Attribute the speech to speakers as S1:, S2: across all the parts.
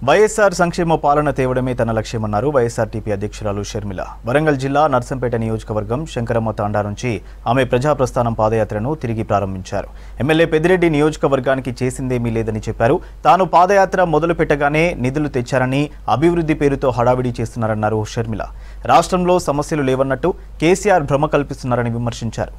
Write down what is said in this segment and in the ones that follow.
S1: వైఎస్ఆర్ సంక్షేమ పాలన తేవడమే తన లక్ష్యమన్నారు వైఎస్ఆర్టీపీ అధ్యక్షురాలు షర్మిల వరంగల్ జిల్లా నర్సంపేట నియోజకవర్గం శంకరమ్మ తాండా నుంచి ఆమె ప్రజాప్రస్థానం పాదయాత్రను తిరిగి ప్రారంభించారు ఎమ్మెల్యే పెద్దిరెడ్డి నియోజకవర్గానికి చేసిందేమీ లేదని చెప్పారు తాను పాదయాత్ర మొదలు పెట్టగానే నిధులు తెచ్చారని అభివృద్ధి పేరుతో హడావిడి చేస్తున్నారన్నారు షర్మిల రాష్ట్రంలో సమస్యలు లేవన్నట్టు కేసీఆర్ భ్రమ కల్పిస్తున్నారని విమర్శించారు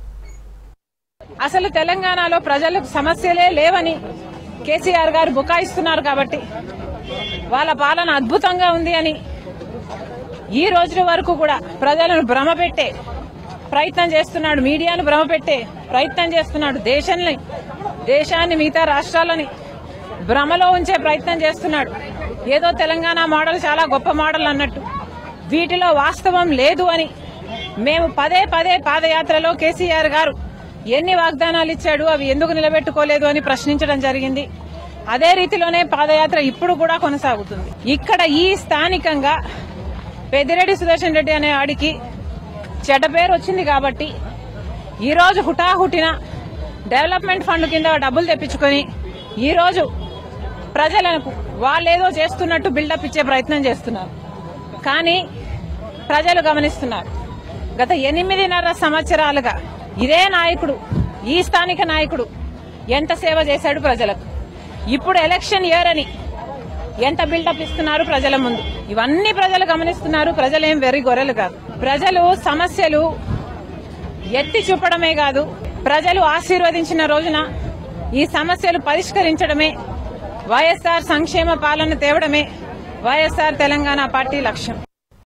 S2: అసలు తెలంగాణలో ప్రజలకు సమస్యలే లేవని కేసీఆర్ గారు బుకాయిస్తున్నారు కాబట్టి వాళ్ళ పాలన అద్భుతంగా ఉంది అని ఈ రోజు వరకు కూడా ప్రజలను భ్రమపెట్టే ప్రయత్నం చేస్తున్నాడు మీడియాను భ్రమపెట్టే ప్రయత్నం చేస్తున్నాడు దేశాన్ని దేశాన్ని మిగతా రాష్ట్రాలని భ్రమలో ఉంచే ప్రయత్నం చేస్తున్నాడు ఏదో తెలంగాణ మోడల్ చాలా గొప్ప మోడల్ అన్నట్టు వీటిలో వాస్తవం లేదు అని మేము పదే పదే పాదయాత్రలో కేసీఆర్ గారు ఎన్ని వాగ్దానాలు ఇచ్చాడు అవి ఎందుకు నిలబెట్టుకోలేదు అని ప్రశ్నించడం జరిగింది అదే రీతిలోనే పాదయాత్ర ఇప్పుడు కూడా కొనసాగుతుంది ఇక్కడ ఈ స్థానికంగా పెద్దిరెడ్డి సుదర్శన్ రెడ్డి అనే ఆడికి చెడ్డ పేరు వచ్చింది కాబట్టి ఈ రోజు హుటాహుటిన డెవలప్మెంట్ ఫండ్ కింద డబ్బులు తెప్పించుకొని ఈ రోజు ప్రజలకు వాళ్ళేదో చేస్తున్నట్టు బిల్డప్ ఇచ్చే ప్రయత్నం చేస్తున్నారు కానీ ప్రజలు గమనిస్తున్నారు గత ఎనిమిదిన్నర సంవత్సరాలుగా ఇదే నాయకుడు ఈ స్థానిక నాయకుడు ఎంత సేవ చేశాడు ప్రజలకు ఇప్పుడు ఎలక్షన్ ఇయర్ అని ఎంత బిల్డప్ ఇస్తున్నారు ప్రజల ముందు ఇవన్నీ ప్రజలు గమనిస్తున్నారు ప్రజలేం వెర్రి గొర్రెలు కాదు ప్రజలు సమస్యలు ఎత్తి చూపడమే కాదు ప్రజలు ఆశీర్వదించిన రోజున ఈ సమస్యలు పరిష్కరించడమే వైఎస్ఆర్ సంక్షేమ పాలన తేవడమే వైఎస్ఆర్ తెలంగాణ పార్టీ లక్ష్యం